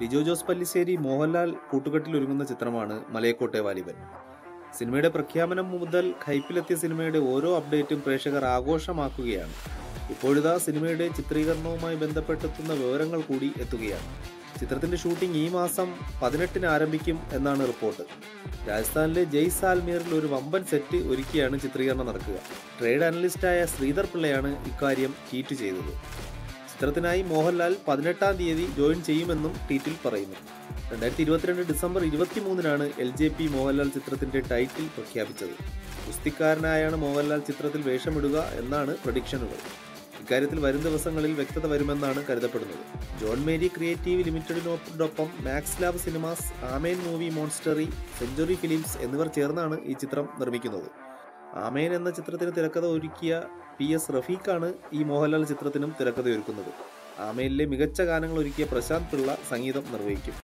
ലിജോ ജോസ് പല്ലിശ്ശേരി മോഹൻലാൽ കൂട്ടുകെട്ടിൽ ഒരുങ്ങുന്ന ചിത്രമാണ് മലയക്കോട്ടെ വാലിബൻ സിനിമയുടെ പ്രഖ്യാപനം മുതൽ ഹൈപ്പിലെത്തിയ സിനിമയുടെ ഓരോ അപ്ഡേറ്റും പ്രേക്ഷകർ ആഘോഷമാക്കുകയാണ് ഇപ്പോഴിതാ സിനിമയുടെ ചിത്രീകരണവുമായി ബന്ധപ്പെട്ടെത്തുന്ന വിവരങ്ങൾ കൂടി എത്തുകയാണ് ചിത്രത്തിന്റെ ഷൂട്ടിംഗ് ഈ മാസം പതിനെട്ടിന് ആരംഭിക്കും എന്നാണ് റിപ്പോർട്ട് രാജസ്ഥാനിലെ ജയ്സാൽമീറിൽ ഒരു വമ്പൻ സെറ്റ് ഒരുക്കിയാണ് ചിത്രീകരണം നടക്കുക ട്രേഡ് അനലിസ്റ്റായ ശ്രീധർ പിള്ളയാണ് ഇക്കാര്യം ട്വീറ്റ് ചെയ്തത് ചിത്രത്തിനായി മോഹൻലാൽ പതിനെട്ടാം തീയതി ജോയിൻ ചെയ്യുമെന്നും ട്വീറ്റിൽ പറയുന്നു രണ്ടായിരത്തി ഇരുപത്തിരണ്ട് ഡിസംബർ ഇരുപത്തിമൂന്നിനാണ് എൽ ജെ പി മോഹൻലാൽ ചിത്രത്തിന്റെ ടൈറ്റിൽ പ്രഖ്യാപിച്ചത് ഗുസ്തിക്കാരനായാണ് മോഹൻലാൽ ചിത്രത്തിൽ വേഷമിടുക എന്നാണ് പ്രഡിക്ഷനുകൾ ഇക്കാര്യത്തിൽ വരും ദിവസങ്ങളിൽ വ്യക്തത വരുമെന്നാണ് കരുതപ്പെടുന്നത് ജോൺ മേരി ക്രിയേറ്റീവ് ലിമിറ്റഡിനോടൊപ്പം Max Lab Cinemas Amen movie Monastery Century Films എന്നിവർ ചേർന്നാണ് ഈ ചിത്രം നിർമ്മിക്കുന്നത് ആമേൻ എന്ന ചിത്രത്തിന് തിരക്കഥ ഒരുക്കിയ പി എസ് റഫീഖാണ് ഈ മോഹൻലാൽ ചിത്രത്തിനും തിരക്കഥയൊരുക്കുന്നത് ആമേനിലെ മികച്ച ഗാനങ്ങൾ ഒരുക്കിയ പ്രശാന്ത് പിള്ള സംഗീതം നിർവഹിക്കും